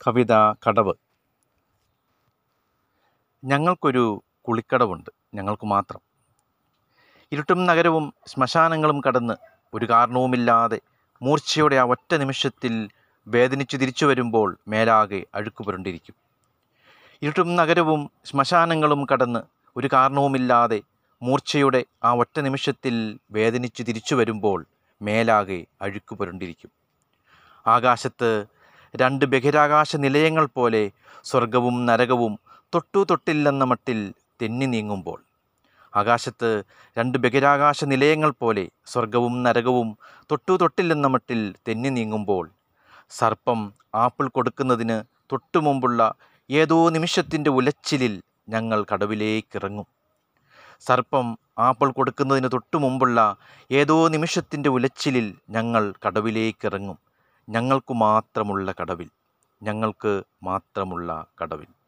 കവിത കടവ് ഞങ്ങൾക്കൊരു കുളിക്കടവുണ്ട് ഞങ്ങൾക്ക് മാത്രം ഇരുട്ടും നഗരവും ശ്മശാനങ്ങളും കടന്ന് ഒരു കാരണവുമില്ലാതെ മൂർച്ചയോടെ ആ ഒറ്റ നിമിഷത്തിൽ വേദനിച്ചു തിരിച്ചു വരുമ്പോൾ മേലാകെ അഴുക്ക് പുരണ്ടിരിക്കും ഇരുട്ടും നഗരവും ശ്മശാനങ്ങളും കടന്ന് ഒരു കാരണവുമില്ലാതെ മൂർച്ചയുടെ ആ ഒറ്റ നിമിഷത്തിൽ വേദനിച്ചു തിരിച്ചു വരുമ്പോൾ മേലാകെ അഴുക്ക് പുരണ്ടിരിക്കും ആകാശത്ത് രണ്ട് ബഹിരാകാശ നിലയങ്ങൾ പോലെ സ്വർഗവും നരകവും തൊട്ടു തൊട്ടില്ലെന്ന മട്ടിൽ തെന്നി നീങ്ങുമ്പോൾ ആകാശത്ത് രണ്ട് ബഹിരാകാശ നിലയങ്ങൾ പോലെ സ്വർഗവും നരകവും തൊട്ടു തൊട്ടില്ലെന്ന മട്ടിൽ തെന്നി നീങ്ങുമ്പോൾ സർപ്പം ആപ്പിൾ കൊടുക്കുന്നതിന് തൊട്ടു മുമ്പുള്ള ഏതോ നിമിഷത്തിൻ്റെ ഉലച്ചിലിൽ ഞങ്ങൾ കടവിലേക്കിറങ്ങും സർപ്പം ആപ്പിൾ കൊടുക്കുന്നതിന് തൊട്ടു മുമ്പുള്ള ഏതോ നിമിഷത്തിൻ്റെ ഉലച്ചിലിൽ ഞങ്ങൾ കടവിലേക്കിറങ്ങും ഞങ്ങൾക്കു മാത്രമുള്ള കടവിൽ ഞങ്ങൾക്ക് മാത്രമുള്ള കടവിൽ